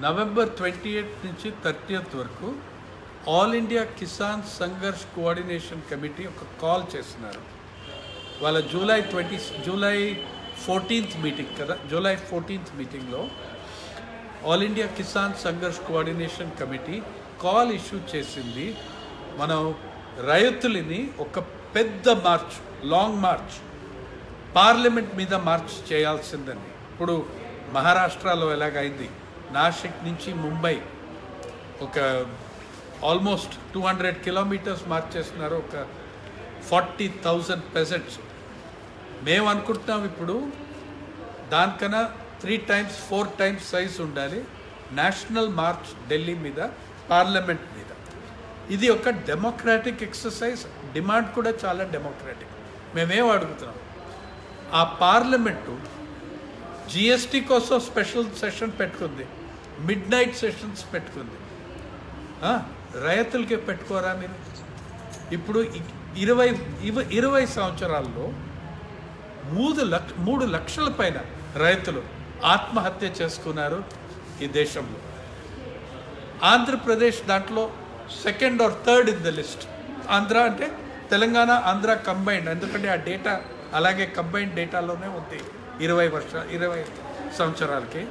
November twenty eighth నుంచి thirtieth వరకు all India Kisan Sangharsh coordination committee ఒక కాల్ చేస్తున్నారు వాళ్ళ July twenty July fourteenth meeting కదా జూలై ఫోర్టీన్త్ మీటింగ్లో all India Kisan Sangharsh coordination committee call issue చేసింది మనం రైతులని ఒక పెద్ద మార్చ్ లాంగ్ మార్చ్ పార్లమెంట్ మీద మార్చ్ చేయాల్సిందని ఇప్పుడు మహారాష్ట్రలో ఎలాగైంది నాసిక్ నుంచి ముంబై ఒక almost two hundred kilometres march చేస్తున్నారు ఒక ఫార్టీ థౌజండ్ పెసెంట్స్ మేము అనుకుంటున్నాం ఇప్పుడు దానికన్నా three times four times size ఉండాలి నేషనల్ మార్చ్ ఢిల్లీ మీద పార్లమెంట్ మీద ఇది ఒక డెమోక్రాటిక్ ఎక్సర్సైజ్ డిమాండ్ కూడా చాలా డెమోక్రాటిక్ మేమేం అడుగుతున్నాం ఆ పార్లమెంటు జిఎస్టీ కోసం స్పెషల్ సెషన్ పెట్టుకుంది మిడ్ నైట్ సెషన్స్ పెట్టుకుంది ఆ, రైతులకే పెట్టుకోరా మీరు ఇప్పుడు ఇ- ఇరవై ఇవ- ఇరవై సంవత్సరాల్లో మూడు లక్ష మూడు లక్షల పైన రైతులు ఆత్మహత్య చేసుకున్నారు ఈ దేశంలో ఆంధ్రప్రదేశ్ దాంట్లో second or third in the list Andhra అంటే తెలంగాణ ఆంధ్ర కంబైన్డ్ ఎందుకంటే ఆ డేటా అలాగే కంబైన్డ్ డేటాలోనే ఉంది ఇరవై వర్ష ఇరవై సంవత్సరాలకి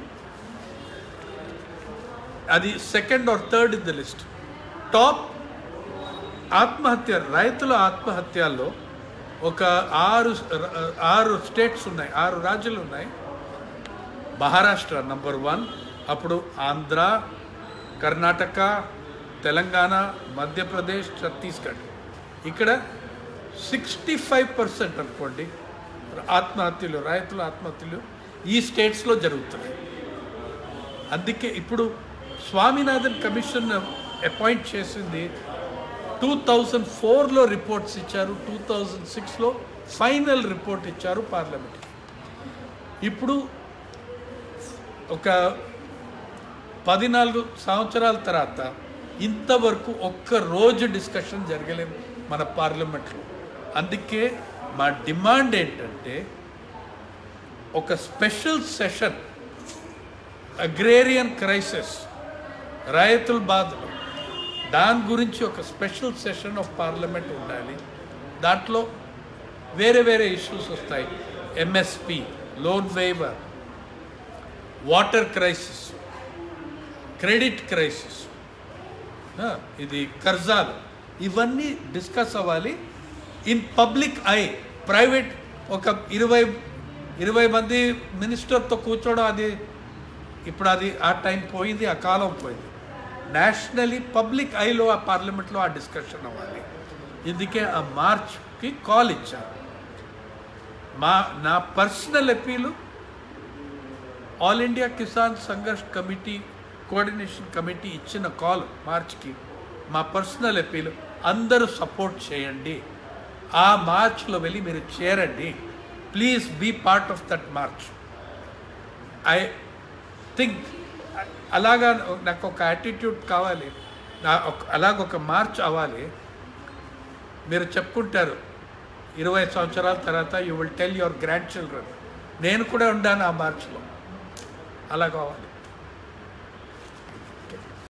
అది second or third in the list top ఆత్మహత్య రైతుల ఆత్మహత్యల్లో ఒక ఆరు ఆరు స్టేట్స్ ఉన్నాయి ఆరు రాజ్యాలు ఉన్నాయి మహారాష్ట్ర నంబర్ వన్ అప్పుడు ఆంధ్ర కర్ణాటక తెలంగాణ మధ్యప్రదేశ్ ఛత్తీస్గఢ్ ఇక్కడ సిక్స్టీ ఫైవ్ పర్సెంట్ అనుకోండి ఆత్మహత్యలు రైతుల ఆత్మహత్యలు ఈ స్టేట్స్లో జరుగుతున్నాయి అందుకే ఇప్పుడు స్వామినాథన్ కమిషన్ అపాయింట్ చేసింది టూ థౌజండ్ ఫోర్లో రిపోర్ట్స్ ఇచ్చారు టూ థౌజండ్ సిక్స్లో ఫైనల్ రిపోర్ట్ ఇచ్చారు పార్లమెంట్కి ఇప్పుడు ఒక పద్నాలుగు సంవత్సరాల తర్వాత ఇంతవరకు ఒక్క రోజు డిస్కషన్ జరగలేదు మన పార్లమెంట్లో అందుకే మా డిమాండ్ ఏంటంటే ఒక స్పెషల్ సెషన్ అగ్రేరియన్ క్రైసిస్ రైతుల బాధలు దాని గురించి ఒక స్పెషల్ సెషన్ ఆఫ్ పార్లమెంట్ ఉండాలి దాంట్లో వేరే వేరే ఇష్యూస్ వస్తాయి MSP loan waiver water crisis credit crisis ఇది కర్జాలు ఇవన్నీ డిస్కస్ అవ్వాలి ఇన్ పబ్లిక్ ఐ ప్రైవేట్ ఒక ఇరవై ఇరవై మంది మినిస్టర్తో కూర్చోవడం అది ఇప్పుడు అది ఆ టైం పోయింది ఆ కాలం పోయింది నేషనలీ పబ్లిక్ ఐలో ఆ పార్లమెంట్లో ఆ డిస్కషన్ అవ్వాలి ఇందుకే ఆ మార్చ్కి కాల్ ఇచ్చారు మా నా personal appeal all India Kisan Sangharsh committee coordination committee ఇచ్చిన కాల్ మార్చ్కి మా పర్సనల్ అపీల్ అందరూ సపోర్ట్ చేయండి ఆ మార్చ్లో వెళ్ళి మీరు చేరండి please be part of that march I think అలాగా నాకు ఒక యాటిట్యూడ్ కావాలి నా ఒక అలాగ ఒక మార్చ్ అవ్వాలి మీరు చెప్పుకుంటారు ఇరవై సంవత్సరాల తర్వాత you will tell your grandchildren నేను కూడా ఉండాను ఆ మార్చ్లో అలా కావాలి